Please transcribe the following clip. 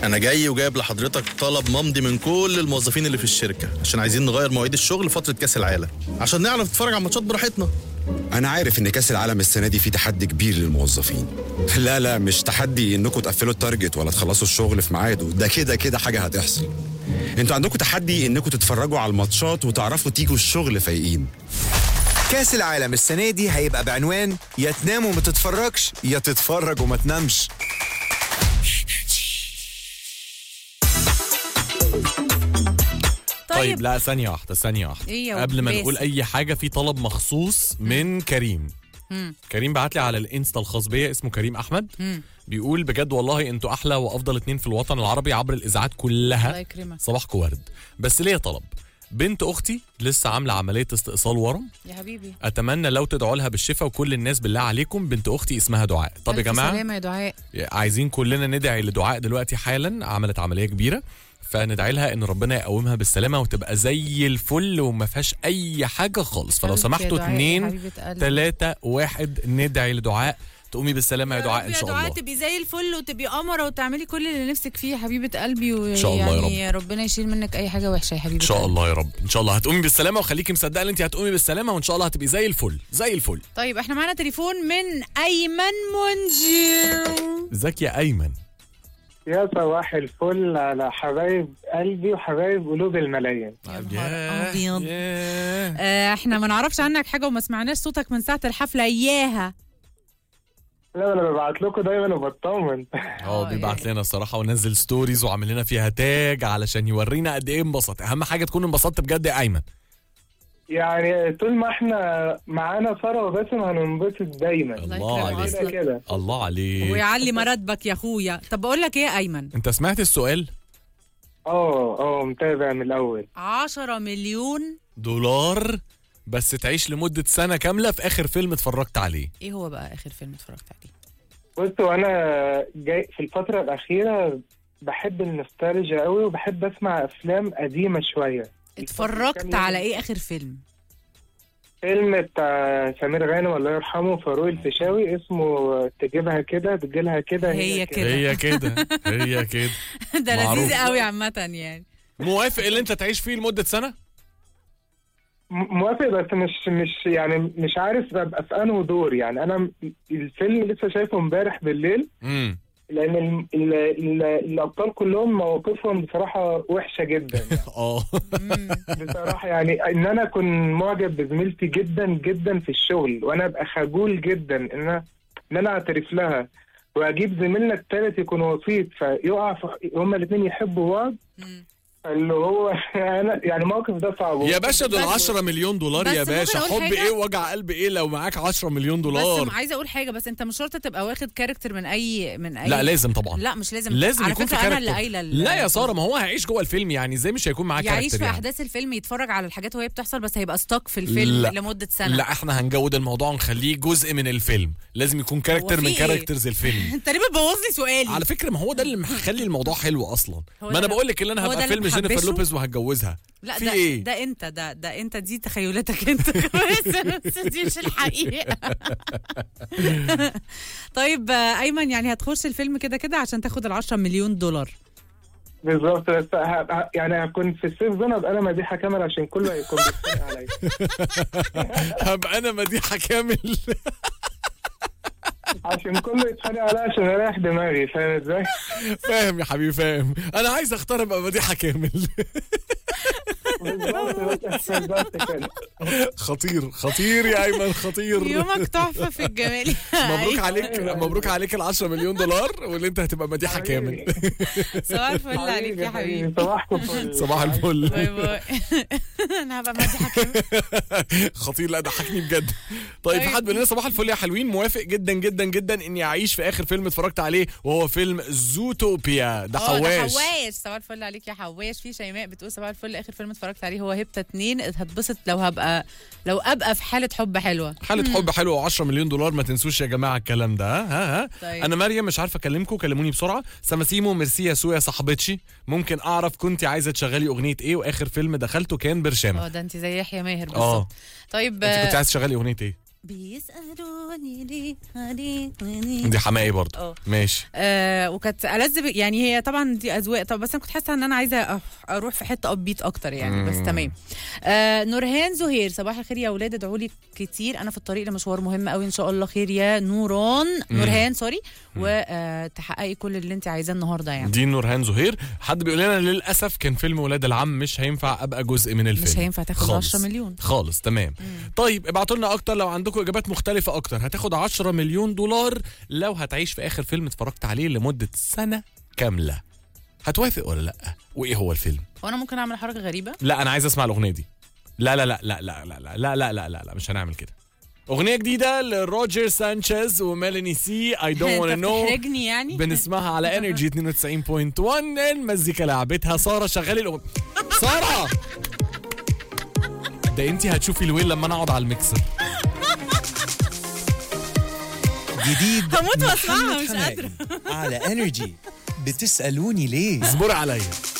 انا جاي وجايب لحضرتك طلب ممضي من كل الموظفين اللي في الشركه عشان عايزين نغير مواعيد الشغل فتره كاس العالم عشان نعرف نتفرج على الماتشات براحتنا انا عارف ان كاس العالم السنه دي فيه تحدي كبير للموظفين لا لا مش تحدي انكم تقفلوا التارجت ولا تخلصوا الشغل في ميعاده ده كده كده حاجه هتحصل انتوا عندكم تحدي انكم تتفرجوا على الماتشات وتعرفوا تيجوا الشغل فايقين كاس العالم السنة دي هيبقى بعنوان يا تنام وما تتفرجش يا تتفرج وما تنامش طيب لا ثانية واحدة ثانية واحدة إيه يا قبل ما باسم؟ نقول أي حاجة في طلب مخصوص من كريم كريم بعت لي على الانستا الخاص بيا اسمه كريم أحمد بيقول بجد والله انتوا أحلى وأفضل اتنين في الوطن العربي عبر الإذاعات الله كلها يكرمك صباحكم ورد بس ليا طلب بنت أختي لسه عاملة عملية استئصال ورم يا حبيبي أتمنى لو تدعوا لها بالشفاء وكل الناس بالله عليكم بنت أختي اسمها دعاء طب يا ألف جماعة سلامة يا دعاء عايزين كلنا ندعي لدعاء دلوقتي حالا عملت عمليه كبيره فندعي لها ان ربنا يقومها بالسلامه وتبقى زي الفل وما فيهاش اي حاجه خالص فلو ألف يا سمحتوا دعاء يا اتنين حبيبة قلبي. تلاتة واحد ندعي لدعاء تقومي بالسلامه يا دعاء ان شاء دعاء الله تبقي زي الفل وتبقي قمره وتعملي كل اللي نفسك فيه يا حبيبه قلبي ويعني شاء الله يا ربنا يشيل منك اي حاجه وحشه يا حبيبه ان شاء قلبي. الله يا رب ان شاء الله هتقومي بالسلامه وخليكي مصدقه ان انت هتقومي بالسلامه وان شاء الله هتبقي زي الفل زي الفل طيب احنا معانا تليفون من ايمن منجير ازيك يا ايمن يا صباح الفل على حبايب قلبي وحبايب قلوب الملايين نهار أبيض. ياه. آه احنا ما نعرفش عنك حاجه وما سمعناش صوتك من ساعه الحفله اياها لا انا ببعت لكم دايما وبطمن اه بيبعت لنا الصراحه ونزل ستوريز وعامل لنا فيها تاج علشان يورينا قد ايه انبسط اهم حاجه تكون انبسطت بجد يا ايمن يعني طول ما احنا معانا ساره وباسم هننبسط دايما الله الله يكرمك عليك كده كده الله عليك ويعلي مراتبك يا اخويا طب بقول لك ايه يا ايمن انت سمعت السؤال اه اه متابع من الاول 10 مليون دولار بس تعيش لمدة سنة كاملة في آخر فيلم اتفرجت عليه ايه هو بقى اخر فيلم اتفرجت عليه بصوا انا جاي في الفتره الاخيره بحب النوستالجيا قوي وبحب اسمع افلام قديمه شويه اتفرجت على ايه اخر فيلم فيلم بتاع سمير غانم الله يرحمه فاروق الفيشاوي اسمه تجيبها كده تجيلها كده هي كده. هي كده هي كده ده معروف. لذيذ قوي عامه يعني موافق اللي انت تعيش فيه لمدة سنة م- موافق بس مش مش يعني مش عارف ابقى في انه دور يعني انا م- الفيلم لسه شايفه امبارح بالليل امم لان ال ال ال الابطال كلهم مواقفهم بصراحه وحشه جدا اه بصراحه يعني ان انا اكون معجب بزميلتي جدا جدا في الشغل وانا ابقى خجول جدا ان انا ان انا اعترف لها واجيب زميلنا الثالث يكون وسيط فيقع في- هما الاثنين يحبوا بعض اللي هو انا يعني موقف ده صعب يا باشا دول 10 مليون دولار بس يا ممكن باشا أقول حب حاجة؟ ايه وجع قلب ايه لو معاك 10 مليون بس دولار عايزه اقول حاجه بس انت مش شرط تبقى واخد كاركتر من اي من اي لا لازم طبعا لا مش لازم لازم على يكون في فكره انا اللي كاركتر قايله ال- لا يا ساره ما هو هيعيش جوه الفيلم يعني ازاي مش هيكون معاه يعيش كاركتر في يعني احداث الفيلم يتفرج على الحاجات وهي بتحصل بس هيبقى ستوك في الفيلم لا. لمده سنه لا احنا هنجود الموضوع ونخليه جزء من الفيلم لازم يكون كاركتر في من إيه؟ كاركترز الفيلم انت ليه بتبوظ لي سؤالي على فكره ما هو ده اللي مخلي الموضوع حلو اصلا هو ما انا ده- بقول لك ان انا هو هبقى ده اللي فيلم جينيفر محبشه؟ لوبيز وهتجوزها لا في ده ايه ده انت ده ده انت دي تخيلاتك انت بس بس دي مش الحقيقه طيب آه، ايمن يعني هتخش الفيلم كده كده عشان تاخد ال 10 مليون دولار بالظبط بس ه- ه- يعني هكون في السيف زون ابقى انا مديحه كامل عشان كله هيكون بيتخانق عليا هبقى انا مديحه كامل عشان كله يتخانق عليا عشان اريح دماغي فاهم ازاي؟ فاهم يا حبيبي فاهم انا عايز اختار ابقى مديحه كامل بالظبط بالظبط كده خطير خطير يا ايمن خطير يومك تحفه في الجمال مبروك عليك مبروك عليك ال 10 مليون دولار واللي انت هتبقى مديحه كامل صباح الفل عليك يا حبيبي صباحكم فل صباح الفل باي باي انا هبقى مديحه كمان خطير لا ضحكني بجد طيب في طيب. حد بيقول لنا صباح الفل يا حلوين موافق جدا جدا جدا اني اعيش في اخر فيلم اتفرجت عليه وهو فيلم زوتوبيا ده اه ده حواش حواش صباح الفل عليك يا حواش في شيماء بتقول صباح الفل اخر فيلم اتفرجت عليه هو هبته اتنين هتبسط لو هبقى لو ابقى في حاله حب حلوه حالة حب حلوة و10 مليون دولار ما تنسوش يا جماعة الكلام ده ها ها, ها. طيب. أنا مريم مش عارفة أكلمكم كلموني بسرعة سماسيمو ميرسي يا سو يا صاحبتي ممكن أعرف كنت عايزة تشغلي أغنية إيه وآخر فيلم دخلته كان برشامة اه ده انت زي يحيى ماهر اه بالظبط طيب أنت كنت آه، عايزة تشغلي أغنية إيه؟ بيسالوني ليه عليك ليه. دي حماقي برضه اه. ماشي آه وكانت ألذ ب- يعني هي طبعا دي اذواق طب بس انا كنت حاسه ان انا عايزه أح- اروح في حته ابيت اكتر يعني بس تمام آه نورهان زهير صباح الخير يا اولاد ادعوا لي كتير انا في الطريق لمشوار مهم قوي ان شاء الله خير يا نوران نورهان سوري وتحققي كل اللي انت عايزاه النهارده يعني دي نورهان زهير حد بيقول لنا للاسف كان فيلم ولاد العم مش هينفع ابقى جزء من الفيلم مش هينفع تاخد خالص. 10 مليون خالص تمام طيب ابعتوا لنا اكتر لو عندكم اجابات مختلفه اكتر هتاخد 10 مليون دولار لو هتعيش في اخر فيلم اتفرجت عليه لمده سنه كامله هتوافق ولا لا وايه هو الفيلم وانا ممكن اعمل حركه غريبه لا انا عايز اسمع الاغنيه دي لا لا لا لا لا لا لا لا لا لا لا, لا مش هنعمل كده اغنيه جديده لروجر سانشيز وميلاني سي اي دونت انت ونا نو بتحرجني يعني بنسمعها على انرجي 92.1 المزيكا لعبتها ساره شغلي الاغنيه ساره ده انت هتشوفي الويل لما انا اقعد على الميكسر جديد هموت محمد واسمعها، مش حماقي على انرجي بتسالوني ليه اصبري عليا